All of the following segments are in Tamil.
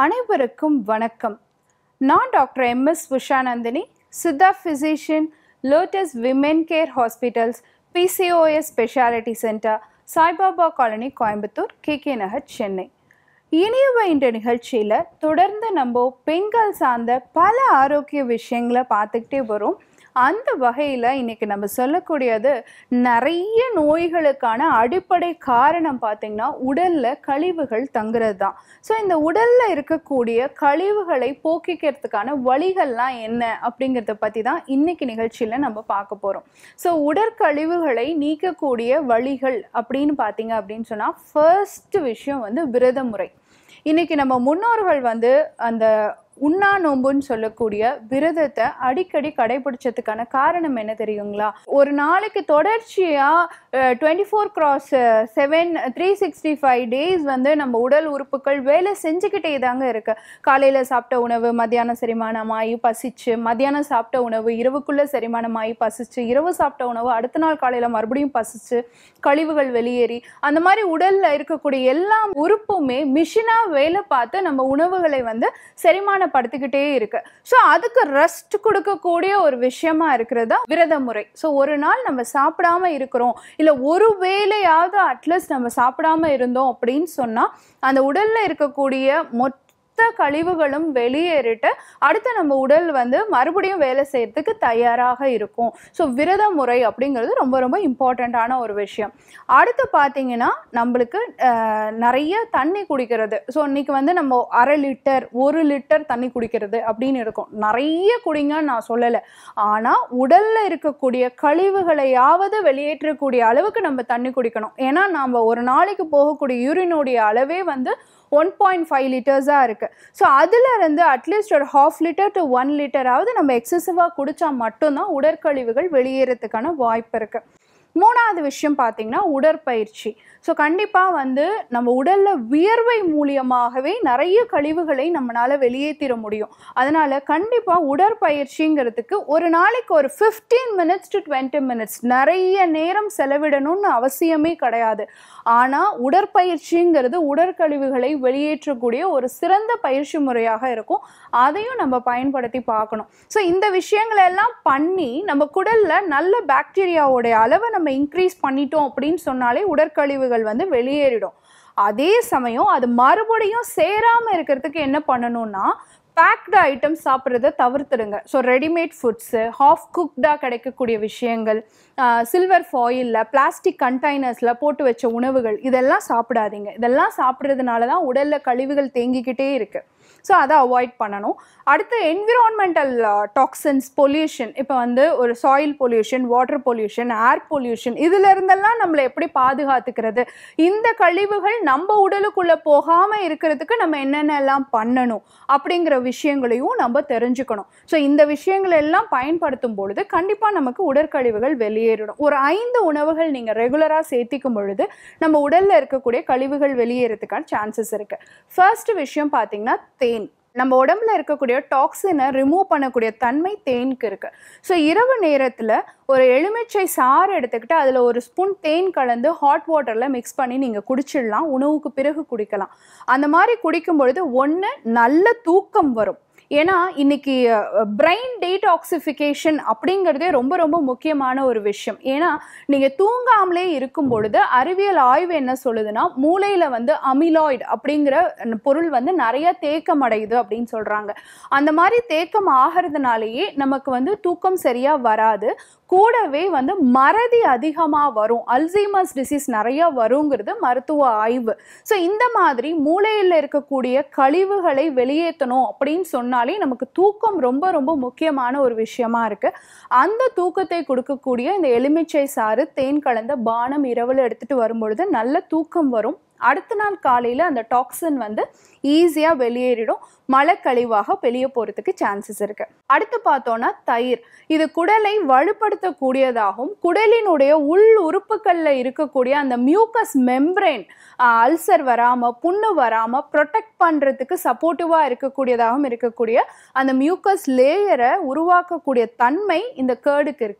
அனைவருக்கும் வணக்கம் நான் doctor M S Ushanandini Siddha physician lotus women care hospitals PCOS speciality centre Saibaba colony Coimbatore KK Nagar Chennai இனியவ இந்த நிகழ்ச்சியில் தொடர்ந்து நம்ம பெண்கள் சார்ந்த பல ஆரோக்கிய விஷயங்களை பார்த்துக்கிட்டே வரும் அந்த வகையில் இன்னைக்கு நம்ம சொல்லக்கூடியது நிறைய நோய்களுக்கான அடிப்படை காரணம் பார்த்திங்கன்னா உடலில் கழிவுகள் தங்குறது தான் ஸோ இந்த உடலில் இருக்கக்கூடிய கழிவுகளை போக்கிக்கிறதுக்கான வழிகள்லாம் என்ன அப்படிங்கிறத பற்றி தான் இன்னைக்கு நிகழ்ச்சியில் நம்ம பார்க்க போகிறோம் ஸோ உடற்கழிவுகளை நீக்கக்கூடிய வழிகள் அப்படின்னு பார்த்தீங்க அப்படின்னு சொன்னால் ஃபர்ஸ்ட் விஷயம் வந்து விரத முறை இன்னைக்கு நம்ம முன்னோர்கள் வந்து அந்த உண்ணா நோம்புன்னு சொல்லக்கூடிய விரதத்தை அடிக்கடி கடைபிடிச்சதுக்கான காரணம் என்ன தெரியுங்களா ஒரு நாளைக்கு தொடர்ச்சியாக twenty four cross seven three sixty five days வந்து நம்ம உடல் உறுப்புகள் வேலை செஞ்சுக்கிட்டே தாங்க இருக்கு காலையில் சாப்பிட்ட உணவு மத்தியானம் செரிமானமாகி பசிச்சு மத்தியானம் சாப்பிட்ட உணவு இரவுக்குள்ளே செரிமானமாகி பசிச்சு இரவு சாப்பிட்ட உணவு அடுத்த நாள் காலையில் மறுபடியும் பசிச்சு கழிவுகள் வெளியேறி அந்த மாதிரி உடலில் இருக்கக்கூடிய எல்லா உறுப்புமே மிஷினாக வேலை பார்த்து நம்ம உணவுகளை வந்து செரிமான படுத்திக்கிட்டே இருக்கு ஸோ அதுக்கு ரெஸ்ட் கொடுக்கக்கூடிய ஒரு விஷயமா இருக்கிறது தான் விரத முறை ஸோ ஒரு நாள் நம்ம சாப்பிடாம இருக்கிறோம் இல்லை ஒரு வேளையாவது அட்லீஸ்ட் நம்ம சாப்பிடாம இருந்தோம் அப்படின்னு சொன்னால் அந்த உடல்ல இருக்கக்கூடிய மொத்த கழிவுகளும் வெளியேறிட்டு அடுத்து நம்ம உடல் வந்து மறுபடியும் வேலை செய்யறதுக்கு தயாராக இருக்கும் ஸோ விரத முறை அப்படிங்கிறது ரொம்ப ரொம்ப இம்பார்ட்டண்ட்டான ஒரு விஷயம் அடுத்து பார்த்தீங்கன்னா நம்மளுக்கு அஹ், நிறைய தண்ணி குடிக்கிறது ஸோ இன்னைக்கு வந்து நம்ம அரை லிட்டர் ஒரு லிட்டர் தண்ணி குடிக்கிறது அப்படின்னு இருக்கும் நிறைய குடிங்கன்னு நான் சொல்லலை ஆனால் உடல்ல இருக்கக்கூடிய கழிவுகளையாவது வெளியேற்றக்கூடிய அளவுக்கு நம்ம தண்ணி குடிக்கணும் ஏன்னா நம்ம ஒரு நாளைக்கு போகக்கூடிய யூரினுடைய அளவே வந்து ஒன் பாயிண்ட் ஃபைவ் லிட்டர்ஸாக இருக்குது ஸோ அதில் இருந்து அட்லீஸ்ட் ஒரு ஹாஃப் லிட்டர் டு ஒன் லிட்டராவது நம்ம எக்ஸசிவாக குடித்தா மட்டும்தான் உடற்கழிவுகள் வெளியேறதுக்கான வாய்ப்பு இருக்குது மூணாவது விஷயம் பார்த்தீங்கன்னா உடற்பயிற்சி ஸோ கண்டிப்பாக வந்து நம்ம உடலில் வியர்வை மூலியமாகவே நிறைய கழிவுகளை நம்மளால் வெளியேற்றிட முடியும் அதனால் கண்டிப்பாக உடற்பயிற்சிங்கிறதுக்கு ஒரு நாளைக்கு ஒரு fifteen minutes to twenty minutes நிறைய நேரம் செலவிடணும்னு அவசியமே கிடையாது ஆனால் உடற்பயிற்சிங்கிறது உடற்கழிவுகளை வெளியேற்றக்கூடிய ஒரு சிறந்த பயிற்சி முறையாக இருக்கும் அதையும் நம்ம பயன்படுத்தி பார்க்கணும் ஸோ இந்த விஷயங்களை எல்லாம் பண்ணி நம்ம குடலில் நல்ல பாக்டீரியாவோடைய அளவை நம்ம இன்க்ரீஸ் பண்ணிட்டோம் அப்படின்னு சொன்னாலே உடற்கழிவுகள் வந்து வெளியேறிடும் அதே சமயம் அது மறுபடியும் சேராமல் இருக்கிறதுக்கு என்ன பண்ணணும்னா பேக்டு ஐட்டம் சாப்பிட்றத தவிர்த்துடுங்க ஸோ ரெடிமேட் ஃபுட்ஸு ஹாஃப் குக்டாக கிடைக்கக்கூடிய விஷயங்கள் சில்வர் ஃபாயிலில் பிளாஸ்டிக் கண்டெய்னர்ஸில் போட்டு வச்ச உணவுகள் இதெல்லாம் சாப்பிடாதீங்க இதெல்லாம் சாப்பிட்றதுனால தான் உடலில் கழிவுகள் தேங்கிக்கிட்டே இருக்குது ஸோ அதை அவாய்ட் பண்ணணும் அடுத்து என்விரான்மெண்டல் டாக்ஸின்ஸ் பொல்யூஷன் இப்போ வந்து ஒரு soil pollution water pollution air pollution இதுல இருந்தெல்லாம் நம்மளை எப்படி பாதுகாத்துக்கிறது இந்த கழிவுகள் நம்ம உடலுக்குள்ள போகாம இருக்கிறதுக்கு நம்ம என்னென்னலாம் பண்ணணும் அப்படிங்கிற விஷயங்களையும் நம்ம தெரிஞ்சுக்கணும் ஸோ இந்த விஷயங்கள் எல்லாம் பயன்படுத்தும் பொழுது கண்டிப்பாக நமக்கு உடற்கழிவுகள் வெளியேறிடும் ஒரு ஐந்து உணவுகள் நீங்கள் ரெகுலராக சேர்த்திக்கும் பொழுது நம்ம உடல்ல இருக்கக்கூடிய கழிவுகள் வெளியேறதுக்கான சான்சஸ் இருக்கு ஃபர்ஸ்ட் விஷயம் பார்த்தீங்கன்னா தேன் நம்ம உடம்புல இருக்கக்கூடிய டாக்ஸினை ரிமூவ் பண்ணக்கூடிய தன்மை தேனுக்கு இருக்கு ஸோ இரவு நேரத்தில் ஒரு எலுமிச்சை சாறு எடுத்துக்கிட்டு அதில் ஒரு ஸ்பூன் தேன் கலந்து ஹாட் வாட்டரில் மிக்ஸ் பண்ணி நீங்கள் குடிச்சிடலாம் உணவுக்கு பிறகு குடிக்கலாம் அந்த மாதிரி குடிக்கும் பொழுது ஒன்று நல்ல தூக்கம் வரும் ஏன்னா இன்னைக்கு பிரெயின் டீடாக்சிஃபிகேஷன் அப்படிங்கிறதே ரொம்ப ரொம்ப முக்கியமான ஒரு விஷயம் ஏன்னா நீங்கள் தூங்காமலே இருக்கும் பொழுது அறிவியல் ஆய்வு என்ன சொல்லுதுன்னா மூளையில் வந்து அமிலாய்டு அப்படிங்கிற பொருள் வந்து நிறைய தேக்கம் அடையுது அப்படின்னு சொல்கிறாங்க அந்த மாதிரி தேக்கம் ஆகிறதுனாலேயே நமக்கு வந்து தூக்கம் சரியாக வராது கூடவே வந்து மறதி அதிகமாக வரும் அல்சைமர்ஸ் டிசீஸ் நிறைய வருங்கிறது மருத்துவ ஆய்வு ஸோ இந்த மாதிரி மூளையில் இருக்கக்கூடிய கழிவுகளை வெளியேற்றணும் அப்படின்னு சொன்னாலே நமக்கு தூக்கம் ரொம்ப ரொம்ப முக்கியமான ஒரு விஷயமா இருக்கு அந்த தூக்கத்தை கொடுக்கக்கூடிய இந்த எலுமிச்சை சாறு தேன் கலந்த பானம் இரவில் எடுத்துட்டு வரும்பொழுது நல்ல தூக்கம் வரும் அடுத்த நாள் காலையில் அந்த டாக்ஸின் வந்து ஈஸியாக வெளியேறிடும் மலக்கழிவாக வெளியே போகிறதுக்கு சான்சஸ் இருக்கு அடுத்து பார்த்தோன்னா தயிர் இது குடலை வலுப்படுத்தக்கூடியதாகவும் குடலினுடைய உள் உறுப்புகளில் இருக்கக்கூடிய அந்த மியூக்கஸ் மெம்ப்ரேன் அல்சர் வராமல் புண்ணு வராமல் ப்ரொடெக்ட் பண்ணுறதுக்கு சப்போர்ட்டிவாக இருக்கக்கூடியதாகவும் இருக்கக்கூடிய அந்த மியூக்கஸ் லேயரை உருவாக்கக்கூடிய தன்மை இந்த கேர்டுக்கு இருக்குது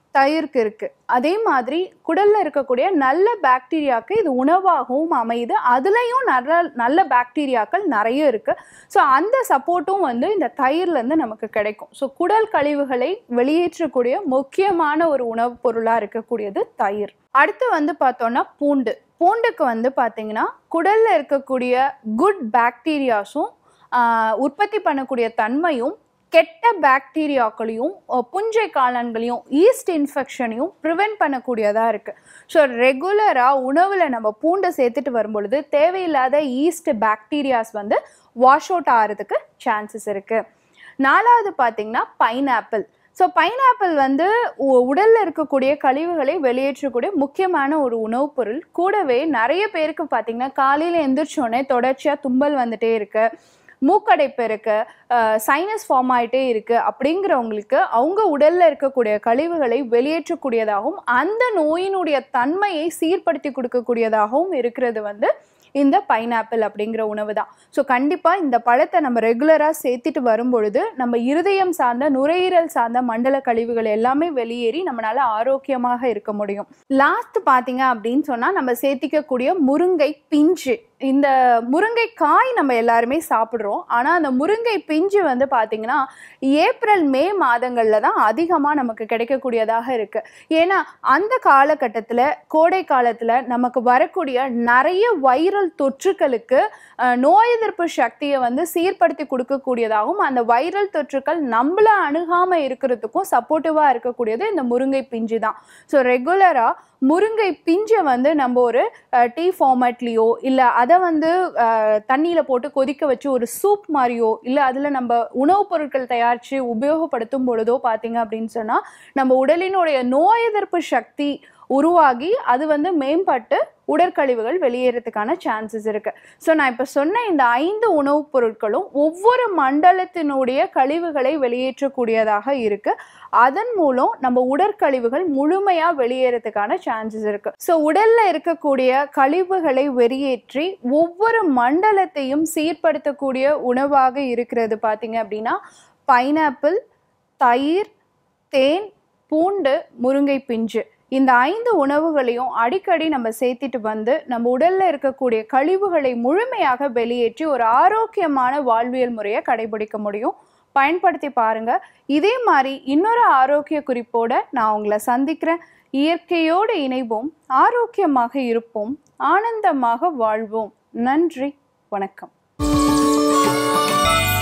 தயிருக்கு இருக்கு அதே மாதிரி குடல்ல இருக்கக்கூடிய நல்ல பாக்டீரியாக்கு இது உணவாகவும் அமையுது அதுலயும் நல்ல நல்ல பாக்டீரியாக்கள் நிறைய இருக்கு ஸோ அந்த சப்போர்ட்டும் வந்து இந்த தயிர்ல இருந்து நமக்கு கிடைக்கும் ஸோ குடல் கழிவுகளை வெளியேற்றக்கூடிய முக்கியமான ஒரு உணவுப் பொருளா இருக்கக்கூடியது தயிர் அடுத்து வந்து பார்த்தோம்னா பூண்டு பூண்டுக்கு வந்து பார்த்தீங்கன்னா குடல்ல இருக்கக்கூடிய குட் பாக்டீரியாஸும் உற்பத்தி பண்ணக்கூடிய தன்மையும் கெட்ட பாக்டீரியாக்களையும் அஹ், புஞ்சை காளான்களையும் ஈஸ்ட் இன்ஃபெக்ஷனையும் ப்ரிவென்ட் பண்ணக்கூடியதாக இருக்குது ஸோ ரெகுலராக உணவில் நம்ம பூண்டை சேர்த்துட்டு வரும்பொழுது தேவையில்லாத ஈஸ்ட் பாக்டீரியாஸ் வந்து வாஷ் அவுட் ஆகிறதுக்கு சான்சஸ் இருக்குது நாலாவது பார்த்தீங்கன்னா பைனாப்பிள் ஸோ பைனாப்பிள் வந்து உ- உடல்ல இருக்கக்கூடிய கழிவுகளை வெளியேற்றக்கூடிய முக்கியமான ஒரு உணவுப் பொருள் கூடவே நிறைய பேருக்கு பார்த்தீங்கன்னா காலையில் எந்திரிச்சோடனே தொடர்ச்சியாக தும்பல் வந்துட்டே இருக்கு மூக்கடைப்பு இருக்கு சைனஸ் ஃபார்ம் ஆயிட்டே இருக்கு அப்படிங்கிறவங்களுக்கு அவங்க உடல்ல இருக்கக்கூடிய கழிவுகளை வெளியேற்றக்கூடியதாகவும் அந்த நோயினுடைய தன்மையை சீர்படுத்தி கொடுக்கக்கூடியதாகவும் இருக்கிறது வந்து இந்த பைனாப்பிள் அப்படிங்கிற உணவு தான் ஸோ கண்டிப்பாக இந்த பழத்தை நம்ம ரெகுலராக சேர்த்துட்டு வரும்பொழுது நம்ம இருதயம் சார்ந்த நுரையீரல் சார்ந்த மண்டல கழிவுகள் எல்லாமே வெளியேறி நம்மளால ஆரோக்கியமாக இருக்க முடியும் லாஸ்ட் பார்த்தீங்க அப்படின்னு சொன்னால் நம்ம சேர்த்திக்கக்கூடிய முருங்கை பிஞ்சு இந்த முருங்கை காய் நம்ம எல்லாருமே சாப்பிட்றோம் ஆனால் அந்த முருங்கை பிஞ்சு வந்து பார்த்தீங்கன்னா ஏப்ரல் மே மாதங்களில் தான் அதிகமாக நமக்கு கிடைக்கக்கூடியதாக இருக்குது ஏன்னா அந்த காலகட்டத்தில் கோடை காலத்தில் நமக்கு வரக்கூடிய நிறைய வைரல் தொற்றுக்களுக்கு அஹ், நோய் எதிர்ப்பு சக்தியை வந்து சீர்படுத்தி கொடுக்கக்கூடியதாகவும் அந்த வைரல் தொற்றுக்கள் நம்மள அணுகாமல் இருக்கிறதுக்கும் சப்போர்ட்டிவாக இருக்கக்கூடியது இந்த முருங்கை பிஞ்சு தான் ஸோ ரெகுலராக முருங்கை பிஞ்சை வந்து நம்ம ஒரு டீ ஃபார்மேட்லேயோ இல்லை அதை வந்து தண்ணியில் போட்டு கொதிக்க வச்சு ஒரு சூப் மாதிரியோ இல்லை அதில் நம்ம உணவுப் பொருட்கள் தயாரித்து உபயோகப்படுத்தும் பொழுதோ பார்த்தீங்க அப்படின்னு சொன்னால் நம்ம உடலினுடைய நோய் எதிர்ப்பு சக்தி உருவாகி அது வந்து மேம்பட்டு உடற்கழிவுகள் வெளியேறதுக்கான சான்சஸ் இருக்கு ஸோ நான் இப்போ சொன்ன இந்த ஐந்து உணவுப் பொருட்களும் ஒவ்வொரு மண்டலத்தினுடைய கழிவுகளை வெளியேற்றக்கூடியதாக இருக்கு அதன் மூலம் நம்ம உடற்கழிவுகள் முழுமையா வெளியேறதுக்கான சான்சஸ் இருக்கு ஸோ உடல்ல இருக்கக்கூடிய கழிவுகளை வெளியேற்றி ஒவ்வொரு மண்டலத்தையும் சீர்படுத்தக்கூடிய உணவாக இருக்கிறது பார்த்தீங்க அப்படின்னா பைனாப்பிள் தயிர் தேன் பூண்டு முருங்கை பிஞ்சு இந்த ஐந்து உணவுகளையும் அடிக்கடி நம்ம சேர்த்திட்டு வந்து நம்ம உடல்ல இருக்கக்கூடிய கழிவுகளை முழுமையாக வெளியேற்றி ஒரு ஆரோக்கியமான வாழ்வியல் முறையை கடைபிடிக்க முடியும் பயன்படுத்தி பாருங்க இதே மாதிரி இன்னொரு ஆரோக்கிய குறிப்போட நான் உங்களை சந்திக்கிறேன் இயற்கையோடு இணைவோம் ஆரோக்கியமாக இருப்போம் ஆனந்தமாக வாழ்வோம் நன்றி வணக்கம்